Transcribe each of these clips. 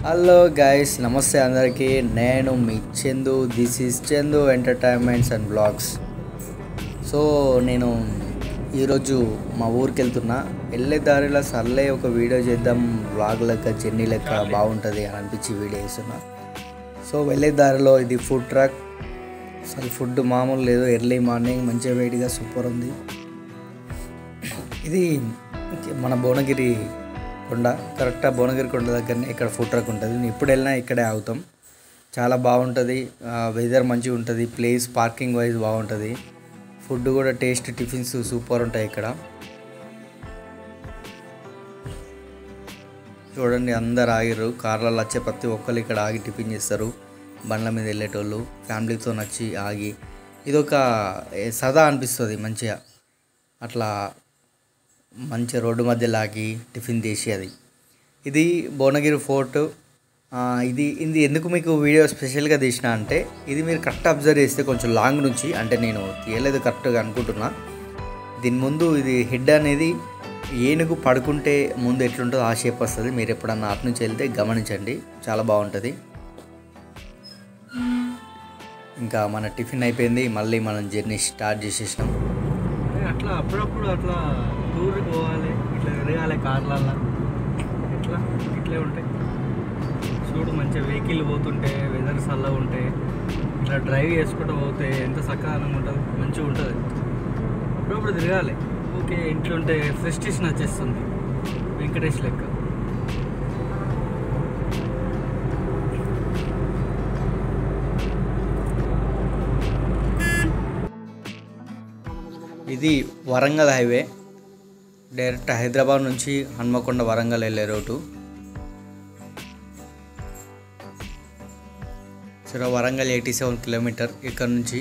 hello guys నమస్తే అందరికీ నేను మీ Chandu this is Chandu entertainments and blogs so నేను ఈరోజు మా ఊరికి వెళ్తున్నా వెళ్ళే దారిలో సర్లే ఒక వీడియో చేద్దాం బ్లాగ్ లెక్క జర్నీ లెక్క బాగుంటుంది అని అనిపించి వీడియో వేస్తున్నా సో వెళ్ళే దారిలో ఇది ఫుడ్ ట్రక్ అసలు ఫుడ్ మామూలు లేదు ఎర్లీ మార్నింగ్ మంచిగా వేడిగా సూపర్ ఉంది ఇది మన భువనగిరి కొండ కరెక్ట్గా భువనగిరి కొండ దగ్గరనే ఇక్కడ ఫుడ్ ట్రక్ ఉంటుంది నేను ఎప్పుడు వెళ్ళినా ఇక్కడే ఆగుతాం చాలా బాగుంటుంది వెదర్ మంచిగా ఉంటుంది ప్లేస్ పార్కింగ్ వైజ్ బాగుంటుంది ఫుడ్ కూడా టేస్ట్ టిఫిన్స్ సూపర్ ఉంటాయి ఇక్కడ చూడండి అందరు ఆగిర్రు కార్లలో వచ్చే ప్రతి ఒక్కరు ఇక్కడ ఆగి టిఫిన్ చేస్తారు బండ్ల మీద వెళ్ళేటోళ్ళు ఫ్యామిలీతో నచ్చి ఆగి ఇదొక ఏ, సదా అనిపిస్తుంది మంచిగా అట్లా మంచి రోడ్డు మధ్యలో ఆగి టిఫిన్ చేసి అది ఇది భువనగిరి ఫోర్ట్ ఆ, ఇది ఇది ఎందుకు మీకు వీడియో స్పెషల్గా తీసిన అంటే ఇది మీరు కరెక్ట్ అబ్జర్వ్ చేస్తే కొంచెం లాంగ్ నుంచి అంటే నేను తీయలేదు కరెక్ట్గా అనుకుంటున్నా దీని ముందు ఇది హెడ్ అనేది ఏనుగు పడుకుంటే ముందు ఎట్లుంటుందో ఆ షేప్ వస్తుంది మీరు ఎప్పుడన్నా అటు నుంచి వెళ్తే గమనించండి చాలా బాగుంటుంది ఇంకా మన టిఫిన్ అయిపోయింది మళ్ళీ మనం జర్నీ స్టార్ట్ చేసేసినాం అరే అట్లా అప్పుడప్పుడు అట్లా టూర్కి పోవాలి ఇట్లా తిరగాలి కార్లల్లో ఇట్లా ఇట్లే ఉంటాయి చూడు మంచిగా వెహికల్ పోతుంటే వెదర్ చల్లగా ఉంటే ఇట్లా డ్రైవ్ చేసుకుంటూ పోతే ఎంత సకాలంగా ఉంటుంది మంచిగా ఉంటుంది అప్పుడప్పుడు తిరగాలి ఓకే ఇంట్లో ఉంటే ఫ్రెస్టేషన్ వచ్చేస్తుంది వెంకటేష్ లెక్క ఇది వరంగల్ హైవే డైరెక్ట్ హైదరాబాద్ నుంచి హన్మకొండ వరంగల్ వెళ్ళే రోడ్డు సరే వరంగల్ ఎయిటీ సెవెన్ కిలోమీటర్ ఇక్కడ నుంచి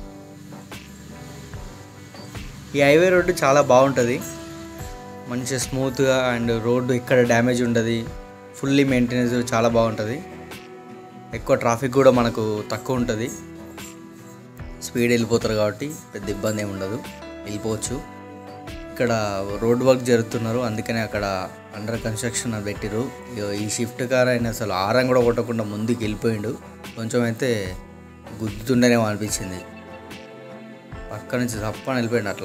ఈ హైవే రోడ్డు చాలా బాగుంటుంది మంచిగా స్మూత్గా అండ్ రోడ్డు ఇక్కడ డ్యామేజ్ ఉండదు ఫుల్లీ మెయింటెనెన్స్ చాలా బాగుంటుంది ఎక్కువ ట్రాఫిక్ కూడా మనకు తక్కువ ఉంటుంది స్పీడ్ వెళ్ళిపోతారు కాబట్టి పెద్ద ఇబ్బంది ఏమి ఉండదు వెళ్ళిపోవచ్చు ఇక్కడ రోడ్ వర్క్ జరుగుతున్నారు అందుకనే అక్కడ అండర్ కన్స్ట్రక్షన్ అని పెట్టిరు ఇగో ఈ షిఫ్ట్ కార్ అయినా అసలు ఆరం కూడా కొట్టకుండా ముందుకు వెళ్ళిపోయిండు కొంచెం అయితే గుద్దుతుండేనేమో అనిపించింది పక్క నుంచి తప్పని వెళ్ళిపోయిండు అట్లా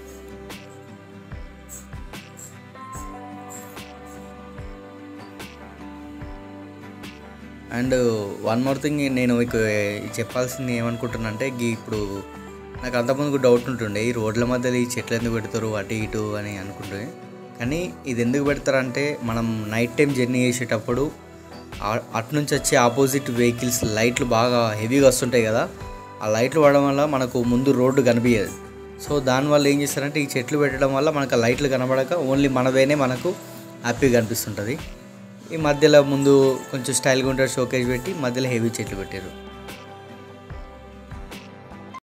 అండ్ వన్ మోర్ థింగ్ నేను మీకు చెప్పాల్సింది ఏమనుకుంటున్నా అంటే ఇప్పుడు నాకు అంతకుముందు డౌట్ ఉంటుండే ఈ రోడ్ల మధ్యలో ఈ చెట్లు ఎందుకు పెడతారు అటు ఇటు అని అనుకుంటే కానీ ఇది ఎందుకు పెడతారంటే మనం నైట్ టైం జర్నీ చేసేటప్పుడు ఆ- అటు నుంచి వచ్చే ఆపోజిట్ వెహికల్స్ లైట్లు బాగా హెవీగా వస్తుంటాయి కదా ఆ లైట్లు పడడం వల్ల మనకు ముందు రోడ్డు కనిపించదు సో దానివల్ల ఏం చేస్తారంటే ఈ చెట్లు పెట్టడం వల్ల మనకు ఆ లైట్లు కనబడక ఓన్లీ మనవేనే మనకు హ్యాపీగా అనిపిస్తుంటుంది ఈ మధ్యలో ముందు కొంచెం స్టైల్గా ఉంటారు షోకేజ్ పెట్టి మధ్యలో హెవీ చెట్లు పెట్టారు